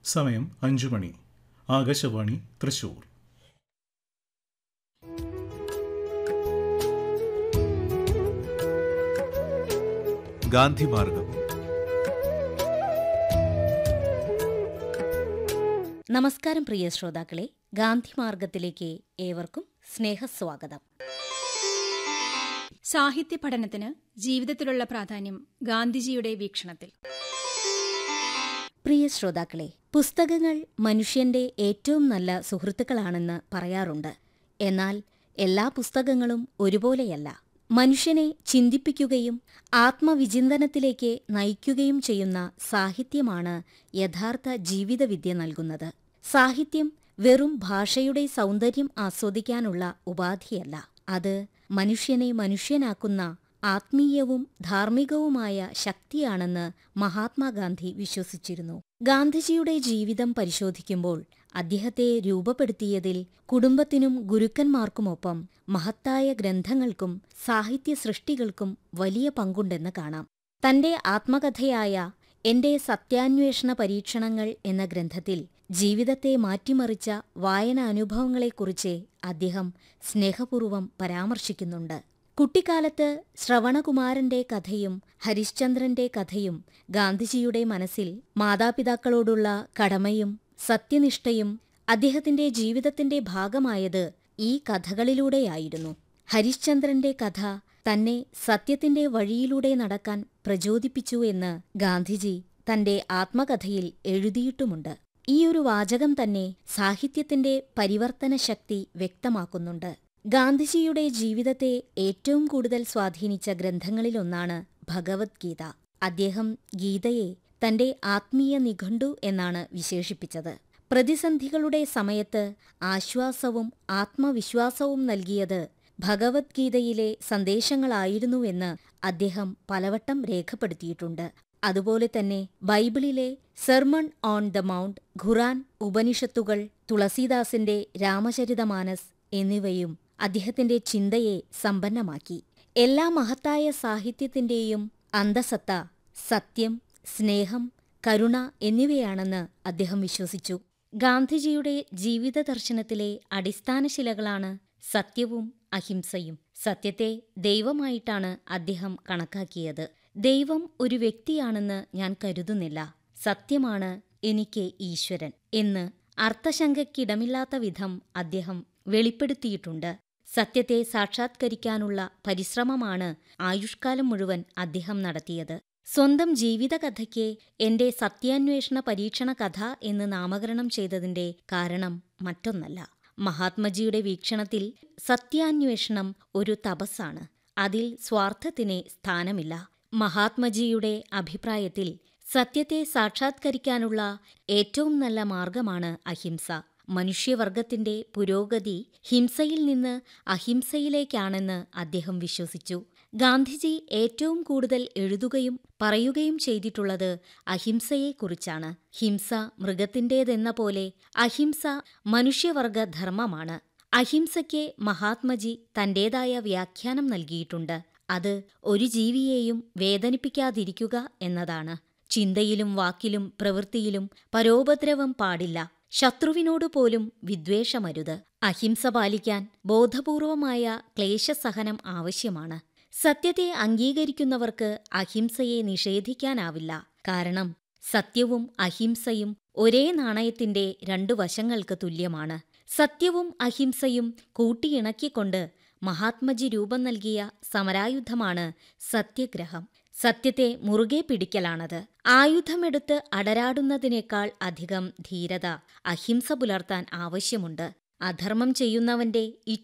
സമയം അഞ്ചു മണി ആകാശവാണി തൃശൂർ ഗാന്ധിമാർഗം നമസ്കാരം പ്രിയ ശ്രോതാക്കളെ ഗാന്ധി മാർഗത്തിലേക്ക് ഏവർക്കും സ്നേഹസ്വാഗതം സാഹിത്യ പഠനത്തിന് ജീവിതത്തിലുള്ള പ്രാധാന്യം ഗാന്ധിജിയുടെ വീക്ഷണത്തിൽ പ്രിയ ശ്രോതാക്കളെ പുസ്തകങ്ങൾ മനുഷ്യന്റെ ഏറ്റവും നല്ല സുഹൃത്തുക്കളാണെന്ന് പറയാറുണ്ട് എന്നാൽ എല്ലാ പുസ്തകങ്ങളും ഒരുപോലെയല്ല മനുഷ്യനെ ചിന്തിപ്പിക്കുകയും ആത്മവിചിന്തനത്തിലേക്ക് നയിക്കുകയും ചെയ്യുന്ന സാഹിത്യമാണ് യഥാർത്ഥ ജീവിതവിദ്യ നൽകുന്നത് സാഹിത്യം വെറും ഭാഷയുടെ സൗന്ദര്യം ആസ്വദിക്കാനുള്ള ഉപാധിയല്ല അത് മനുഷ്യനെ മനുഷ്യനാക്കുന്ന ആത്മീയവും ധാർമ്മികവുമായ ശക്തിയാണെന്ന് മഹാത്മാഗാന്ധി വിശ്വസിച്ചിരുന്നു ഗാന്ധിജിയുടെ ജീവിതം പരിശോധിക്കുമ്പോൾ അദ്ദേഹത്തെ രൂപപ്പെടുത്തിയതിൽ കുടുംബത്തിനും ഗുരുക്കന്മാർക്കുമൊപ്പം മഹത്തായ ഗ്രന്ഥങ്ങൾക്കും സാഹിത്യ സൃഷ്ടികൾക്കും വലിയ പങ്കുണ്ടെന്ന് കാണാം തന്റെ ആത്മകഥയായ എന്റെ സത്യാന്വേഷണ പരീക്ഷണങ്ങൾ എന്ന ഗ്രന്ഥത്തിൽ ജീവിതത്തെ മാറ്റിമറിച്ച വായനാനുഭവങ്ങളെക്കുറിച്ച് അദ്ദേഹം സ്നേഹപൂർവം പരാമർശിക്കുന്നുണ്ട് കുട്ടിക്കാലത്ത് ശ്രവണകുമാരന്റെ കഥയും ഹരിശ്ചന്ദ്രന്റെ കഥയും ഗാന്ധിജിയുടെ മനസ്സിൽ മാതാപിതാക്കളോടുള്ള കടമയും സത്യനിഷ്ഠയും അദ്ദേഹത്തിന്റെ ജീവിതത്തിന്റെ ഭാഗമായത് ഈ കഥകളിലൂടെയായിരുന്നു ഹരിശ്ചന്ദ്രന്റെ കഥ തന്നെ സത്യത്തിന്റെ വഴിയിലൂടെ നടക്കാൻ പ്രചോദിപ്പിച്ചു എന്ന് ഗാന്ധിജി തന്റെ ആത്മകഥയിൽ എഴുതിയിട്ടുമുണ്ട് ഈയൊരു വാചകം തന്നെ സാഹിത്യത്തിന്റെ പരിവർത്തന ശക്തി വ്യക്തമാക്കുന്നുണ്ട് ഗാന്ധിജിയുടെ ജീവിതത്തെ ഏറ്റവും കൂടുതൽ സ്വാധീനിച്ച ഗ്രന്ഥങ്ങളിലൊന്നാണ് ഭഗവത്ഗീത അദ്ദേഹം ഗീതയെ തന്റെ ആത്മീയ നിഘണ്ടു എന്നാണ് വിശേഷിപ്പിച്ചത് പ്രതിസന്ധികളുടെ സമയത്ത് ആശ്വാസവും ആത്മവിശ്വാസവും നൽകിയത് ഭഗവത്ഗീതയിലെ സന്ദേശങ്ങളായിരുന്നുവെന്ന് അദ്ദേഹം പലവട്ടം രേഖപ്പെടുത്തിയിട്ടുണ്ട് അതുപോലെ തന്നെ ബൈബിളിലെ സെർമൺ ഓൺ ദ മൗണ്ട് ഖുറാൻ ഉപനിഷത്തുകൾ തുളസീദാസിന്റെ രാമചരിതമാനസ് എന്നിവയും അദ്ദേഹത്തിന്റെ ചിന്തയെ സമ്പന്നമാക്കി എല്ലാ മഹത്തായ സാഹിത്യത്തിന്റെയും അന്തസത്ത സത്യം സ്നേഹം കരുണ എന്നിവയാണെന്ന് അദ്ദേഹം വിശ്വസിച്ചു ഗാന്ധിജിയുടെ ജീവിത ദർശനത്തിലെ അടിസ്ഥാനശിലകളാണ് സത്യവും അഹിംസയും സത്യത്തെ ദൈവമായിട്ടാണ് അദ്ദേഹം കണക്കാക്കിയത് ദൈവം ഒരു വ്യക്തിയാണെന്ന് ഞാൻ കരുതുന്നില്ല സത്യമാണ് എനിക്ക് ഈശ്വരൻ എന്ന് അർത്ഥശങ്കയ്ക്കിടമില്ലാത്ത വിധം അദ്ദേഹം വെളിപ്പെടുത്തിയിട്ടുണ്ട് സത്യത്തെ സാക്ഷാത്കരിക്കാനുള്ള പരിശ്രമമാണ് ആയുഷ്കാലം മുഴുവൻ അദ്ദേഹം നടത്തിയത് സ്വന്തം ജീവിതകഥയ്ക്ക് എന്റെ സത്യാന്വേഷണ പരീക്ഷണ കഥ എന്ന് നാമകരണം ചെയ്തതിന്റെ കാരണം മറ്റൊന്നല്ല മഹാത്മജിയുടെ വീക്ഷണത്തിൽ സത്യാന്വേഷണം ഒരു തപസ്സാണ് അതിൽ സ്വാർത്ഥത്തിന് സ്ഥാനമില്ല മഹാത്മജിയുടെ അഭിപ്രായത്തിൽ സത്യത്തെ സാക്ഷാത്കരിക്കാനുള്ള ഏറ്റവും നല്ല മാർഗമാണ് അഹിംസ മനുഷ്യവർഗത്തിന്റെ പുരോഗതി ഹിംസയിൽ നിന്ന് അഹിംസയിലേക്കാണെന്ന് അദ്ദേഹം വിശ്വസിച്ചു ഗാന്ധിജി ഏറ്റവും കൂടുതൽ എഴുതുകയും പറയുകയും ചെയ്തിട്ടുള്ളത് അഹിംസയെക്കുറിച്ചാണ് ഹിംസ മൃഗത്തിന്റേതെന്ന പോലെ അഹിംസ മനുഷ്യവർഗ ധർമ്മമാണ് അഹിംസയ്ക്ക് മഹാത്മജി തന്റേതായ വ്യാഖ്യാനം നൽകിയിട്ടുണ്ട് അത് ഒരു ജീവിയെയും വേദനിപ്പിക്കാതിരിക്കുക എന്നതാണ് ചിന്തയിലും വാക്കിലും പ്രവൃത്തിയിലും പരോപദ്രവം പാടില്ല ശത്രുവിനോട് പോലും വിദ്വേഷമരുത് അഹിംസ പാലിക്കാൻ ബോധപൂർവമായ ക്ലേശസഹനം ആവശ്യമാണ് സത്യത്തെ അംഗീകരിക്കുന്നവർക്ക് അഹിംസയെ നിഷേധിക്കാനാവില്ല കാരണം സത്യവും അഹിംസയും ഒരേ നാണയത്തിന്റെ രണ്ടു വശങ്ങൾക്ക് തുല്യമാണ് സത്യവും അഹിംസയും കൂട്ടിയിണക്കിക്കൊണ്ട് മഹാത്മജി രൂപം നൽകിയ സമരായുധമാണ് സത്യഗ്രഹം സത്യത്തെ മുറുകെ പിടിക്കലാണത് ആയുധമെടുത്ത് അടരാടുന്നതിനേക്കാൾ അധികം ധീരത അഹിംസ പുലർത്താൻ ആവശ്യമുണ്ട് അധർമ്മം ചെയ്യുന്നവന്റെ